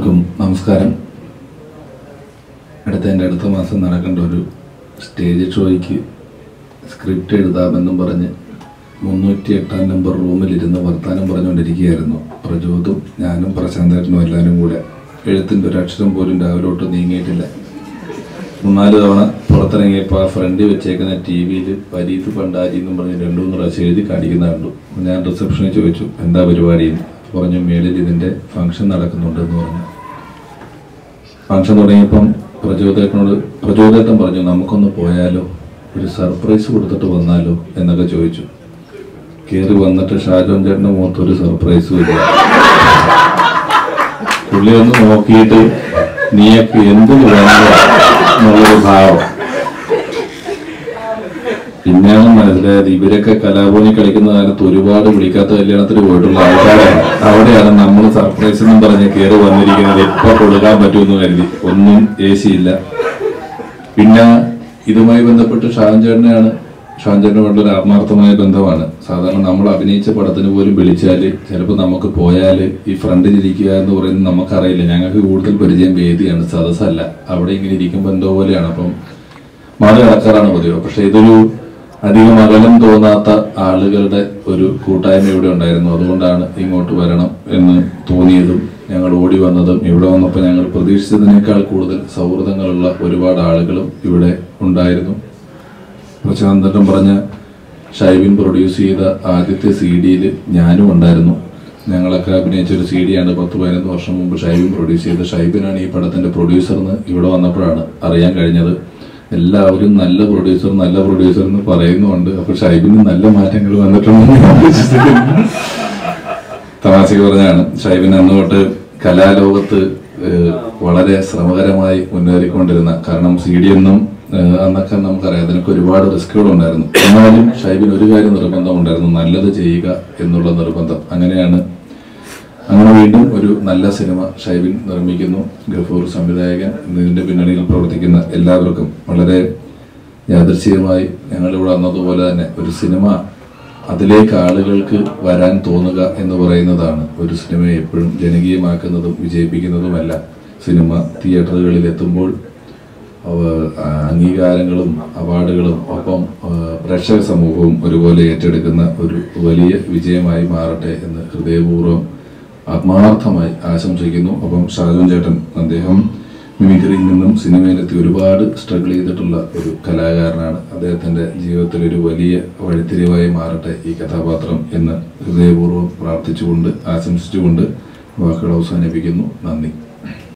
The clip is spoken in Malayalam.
എല്ലാവർക്കും നമസ്കാരം അടുത്ത എൻ്റെ അടുത്ത മാസം നടക്കേണ്ട ഒരു സ്റ്റേജ് ഷോയ്ക്ക് സ്ക്രിപ്റ്റ് എഴുതാമെന്നും പറഞ്ഞ് മുന്നൂറ്റി എട്ടാം നമ്പർ റൂമിലിരുന്ന് വർത്താനം പറഞ്ഞുകൊണ്ടിരിക്കുകയായിരുന്നു പ്രചോദും ഞാനും പ്രശാന്തേട്ടനും എല്ലാവരും കൂടെ എഴുത്തിൻ്റെ ഒരു അക്ഷരം പോലും രാവിലോട്ട് നീങ്ങിയിട്ടില്ല മൂന്നാല് തവണ പുറത്തിറങ്ങിയപ്പോൾ ആ ഫ്രണ്ടിൽ വെച്ചേക്കുന്ന ടി വിയിൽ പരീത് പണ്ടാരി എന്നും പറഞ്ഞ് രണ്ടു മൂന്ന് പ്രാവശ്യം എഴുതി കാണിക്കുന്ന കണ്ടു ഞാൻ റിസപ്ഷനിൽ ചോദിച്ചു എന്താ പരിപാടി എന്ന് പറഞ്ഞു മേളിൽ ഇതിൻ്റെ ഫംഗ്ഷൻ നടക്കുന്നുണ്ട് എന്ന് പറഞ്ഞു ഫംഗ്ഷൻ തുടങ്ങിയപ്പം പ്രചോദേട്ടനോട് പ്രചോദേട്ടൻ പറഞ്ഞു നമുക്കൊന്ന് പോയാലോ ഒരു സർപ്രൈസ് കൊടുത്തിട്ട് വന്നാലോ എന്നൊക്കെ ചോദിച്ചു കയറി വന്നിട്ട് ഷാജോൻ ചേട്ടൻ്റെ മുഖത്ത് ഒരു സർപ്രൈസും ഇല്ല പുള്ളി ഒന്ന് നോക്കിയിട്ട് നീയൊക്കെ എന്തിനു വേണ്ട എന്നുള്ളൊരു ഭാവം പിന്നെയാണ് മനസ്സിലായത് ഇവരൊക്കെ കലാഭവനിൽ കളിക്കുന്ന കാലത്ത് ഒരുപാട് വിളിക്കാത്ത കല്യാണത്തിന് പോയിട്ടുള്ള ആൾക്കാരാണ് അവിടെയാണ് നമ്മൾ സർപ്രൈസ് എന്നും പറഞ്ഞ് കയറി വന്നിരിക്കുന്നത് എപ്പോ കൊടുക്കാൻ പറ്റുമെന്ന് കരുതി ഒന്നും ഏശിയില്ല പിന്നെ ഇതുമായി ബന്ധപ്പെട്ട് ഷാൻ ചേട്ടനെയാണ് ഷാൻ ചേട്ടനുമായിട്ടുള്ള ഒരു ആത്മാർത്ഥമായ ബന്ധമാണ് സാധാരണ നമ്മൾ അഭിനയിച്ച പടത്തിന് പോലും വിളിച്ചാൽ ചിലപ്പോൾ നമുക്ക് പോയാൽ ഈ ഫ്രണ്ടിൽ ഇരിക്കുക എന്ന് പറയുന്നത് നമുക്കറിയില്ല ഞങ്ങൾക്ക് കൂടുതൽ പരിചയം വേദിയാണ് സദസ്സല്ല അവിടെ ഇങ്ങനെ ഇരിക്കുമ്പോൾ എന്തോ പോലെയാണ് അപ്പം മാറി നടക്കാറാണ് പതിവ് പക്ഷെ ഇതൊരു അധികം അകലം തോന്നാത്ത ആളുകളുടെ ഒരു കൂട്ടായ്മ ഇവിടെ ഉണ്ടായിരുന്നു അതുകൊണ്ടാണ് ഇങ്ങോട്ട് വരണം എന്ന് തോന്നിയതും ഞങ്ങൾ ഓടി വന്നതും ഇവിടെ വന്നപ്പോൾ ഞങ്ങൾ പ്രതീക്ഷിച്ചതിനേക്കാൾ കൂടുതൽ സൗഹൃദങ്ങളുള്ള ഒരുപാട് ആളുകളും ഇവിടെ ഉണ്ടായിരുന്നു പ്രശാന്തൻ പറഞ്ഞ ഷൈബിൻ പ്രൊഡ്യൂസ് ചെയ്ത ആദ്യത്തെ സി ഡിയിൽ ഞാനും ഉണ്ടായിരുന്നു ഞങ്ങളൊക്കെ അഭിനയിച്ച ഒരു സി ഡിയാണ് പത്ത് പതിനൊന്ന് വർഷം മുമ്പ് ഷൈബിൻ പ്രൊഡ്യൂസ് ചെയ്ത ഷൈബിനാണ് ഈ പടത്തിന്റെ പ്രൊഡ്യൂസർ എന്ന് ഇവിടെ വന്നപ്പോഴാണ് അറിയാൻ കഴിഞ്ഞത് എല്ലാവരും നല്ല പ്രൊഡ്യൂസർ നല്ല പ്രൊഡ്യൂസർ എന്ന് പറയുന്നുണ്ട് അപ്പൊ ഷൈബിന് നല്ല മാറ്റങ്ങൾ വന്നിട്ടുണ്ടെന്ന് ഞാൻ വിശ്വസിക്കുന്നു തമാശക്ക് പറഞ്ഞാണ് ഷൈബിൻ അന്ന് തൊട്ട് കലാലോകത്ത് ഏഹ്, വളരെ ശ്രമകരമായി മുന്നേറിക്കൊണ്ടിരുന്ന കാരണം സി ഡി ഒന്നും ഏഹ്, അന്നൊക്കെ നമുക്കറിയാം അതിനൊക്കെ ഒരുപാട് റിസ്കുകൾ ഉണ്ടായിരുന്നു എന്നാലും ഷൈബിൻ ഒരു കാര്യം നിർബന്ധം ഉണ്ടായിരുന്നു നല്ലത് ചെയ്യുക എന്നുള്ള നിർബന്ധം അങ്ങനെയാണ് അങ്ങനെ വീണ്ടും ഒരു നല്ല സിനിമ ഷൈബിൻ നിർമ്മിക്കുന്നു ഗഫൂർ സംവിധായകൻ ഇതിന്റെ പിന്നണിയിൽ പ്രവർത്തിക്കുന്ന എല്ലാവർക്കും വളരെ യാദൃശ്ചികമായി ഞങ്ങളിവിടെ വന്നതുപോലെ തന്നെ ഒരു സിനിമ അതിലേക്ക് ആളുകൾക്ക് വരാൻ തോന്നുക എന്ന് പറയുന്നതാണ് ഒരു സിനിമയെ എപ്പോഴും ജനകീയമാക്കുന്നതും വിജയിപ്പിക്കുന്നതുമല്ല സിനിമ തിയേറ്ററുകളിൽ എത്തുമ്പോൾ അവ- ആ, അംഗീകാരങ്ങളും അവാർഡുകളും ഒപ്പം ആ, പ്രേക്ഷക സമൂഹവും ഒരുപോലെ ഏറ്റെടുക്കുന്ന ഒരു വലിയ വിജയമായി മാറട്ടെ എന്ന് ഹൃദയപൂർവ്വം ആത്മാർത്ഥമായി ആശംസിക്കുന്നു ഒപ്പം ഷാജോൻ ചേട്ടൻ അദ്ദേഹം മിമിക്രിയിൽ നിന്നും സിനിമയിലെത്തി ഒരുപാട് സ്ട്രഗിൾ ചെയ്തിട്ടുള്ള ഒരു കലാകാരനാണ് അദ്ദേഹത്തിന്റെ ജീവിതത്തിൽ ഒരു വലിയ വഴിത്തിരിവായി മാറട്ടെ ഈ കഥാപാത്രം എന്ന് ഹൃദയപൂർവ്വം പ്രാർത്ഥിച്ചുകൊണ്ട് ആശംസിച്ചുകൊണ്ട് വാക്കുകൾ അവസാനിപ്പിക്കുന്നു നന്ദി